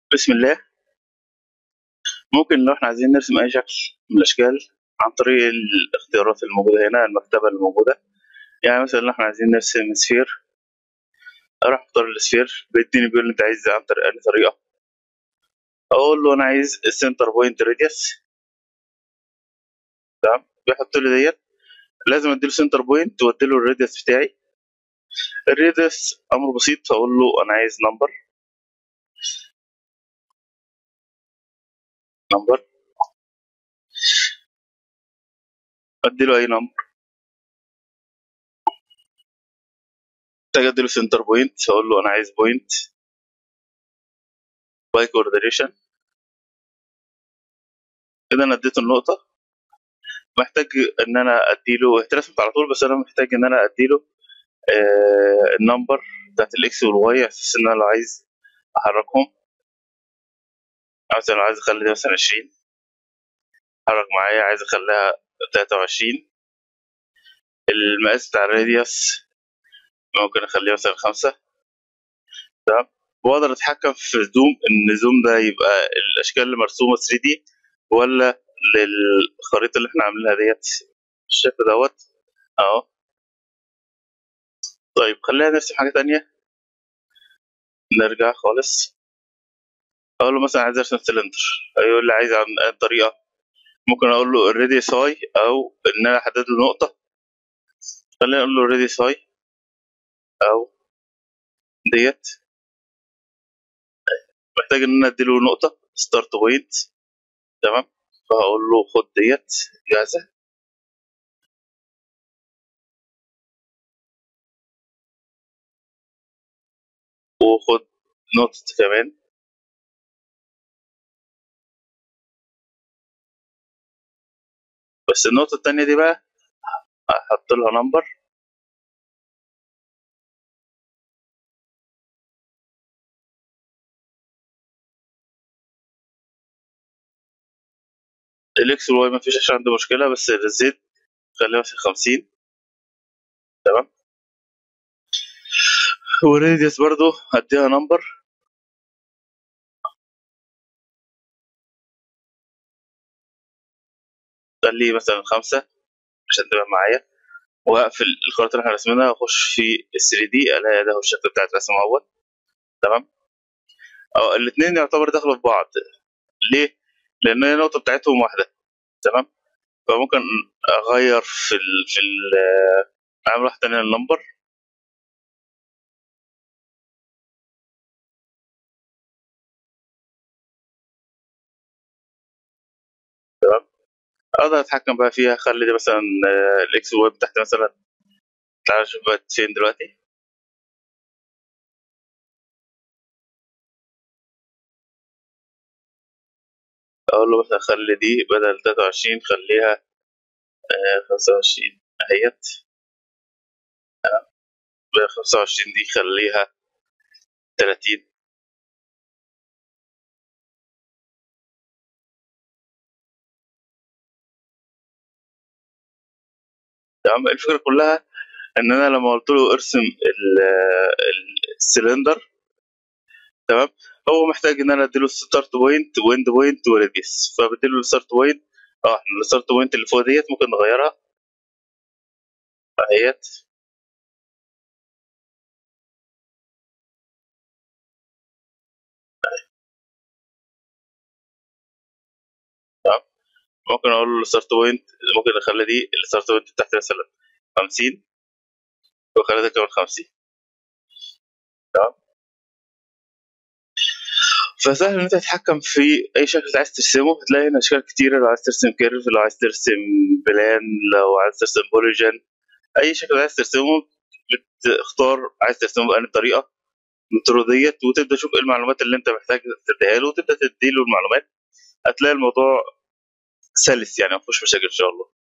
بسم الله ممكن لو احنا عايزين نرسم اي شكل من الاشكال عن طريق الاختيارات الموجوده هنا المكتبه الموجوده يعني مثلا لو احنا عايزين نرسم سفير اروح اختار السفير بيديني بيقول لي انت عايز عن طريق انهي طريقه اقول له انا عايز السنتر بوينت راديوس تمام بيحط لي ديت لازم اديله سنتر بوينت واديله الراديوس بتاعي الراديوس امر بسيط هقول له انا عايز نمبر نمبر اديله اي نمبر محتاج اديله سنتر بوينت هقول له انا عايز بوينت باي كوردينيشن كده انا اديته النقطه محتاج ان انا اديله اترسمت على طول بس انا محتاج ان انا اديله آه النمبر بتاعت الاكس والواي على اساس ان انا لو عايز احركهم مثلا لو عايز اخلي دي مثلا عشرين حرك معايا عايز اخليها تلاتة وعشرين المقاس بتاع الراديوس ممكن اخليه مثلا خمسة تمام واقدر اتحكم في زوم ان الزوم ده يبقى الاشكال اللي مرسومه 3 دي ولا للخريطه اللي احنا عاملينها ديت بالشكل دوت اهو طيب خلينا نرسم حاجه تانية نرجع خالص اقول له مثلا عايز ارسم سلندر هيقول لي عايز عن أي طريقه ممكن اقول له الراديوس هاي او ان انا احدد له نقطه خلينا نقول له الراديوس هاي او ديت محتاج ان انا اديله نقطه ستارت بوينت تمام فهقول له خد ديت جاهزه وخد نقطة كمان بس النقطة التانية دي بقى هحط لها نمبر الاكس والواي مفيش عشان عندي مشكلة بس الزد خليها مثلا خمسين تمام والراديوس برضو هديها نمبر خليه مثلا خمسة عشان تبقى معايا واقفل الخريطة اللي احنا رسمينها واخش في ال 3 دي الاقي ده هو الشكل بتاع الرسم اهوت تمام اه الاتنين يعتبر داخلوا في بعض ليه؟ لان هي النقطة بتاعتهم واحدة تمام فممكن اغير في ال في ال اعمل واحدة تانية النمبر تمام اقدر اتحكم بقى فيها اخلي دي مثلا الاكس والواي بتاعتي مثلا تعالى نشوف بقت فين دلوقتي اقول له مثلا خلي دي بدل تلاتة وعشرين خليها خمسة وعشرين اهيت خمسة وعشرين دي خليها تلاتين تمام الفكرة كلها ان انا لما قلت له ارسم السلندر تمام هو محتاج ان انا اديله ستارت بوينت واند بوينت وراديوس فبديله الستارت بوينت اه احنا الستارت بوينت اللي فوق ديت ممكن نغيرها اهيت تمام ممكن اقول له الستارت بوينت ممكن اخلي دي الستارت بوينت بتاعتي مثلا خمسين واخليها كمان خمسين تمام فسهل ان انت تتحكم في اي شكل انت عايز ترسمه هتلاقي هنا اشكال كتيره لو عايز ترسم كيرف لو عايز ترسم بلان لو عايز ترسم بوليجن اي شكل عايز ترسمه بتختار عايز ترسمه بأنهي طريقه الطرق ديت وتبدا تشوف ايه المعلومات اللي انت محتاج تديها له وتبدا تديله المعلومات هتلاقي الموضوع سلس يعني مفيهوش مشاكل ان شاء الله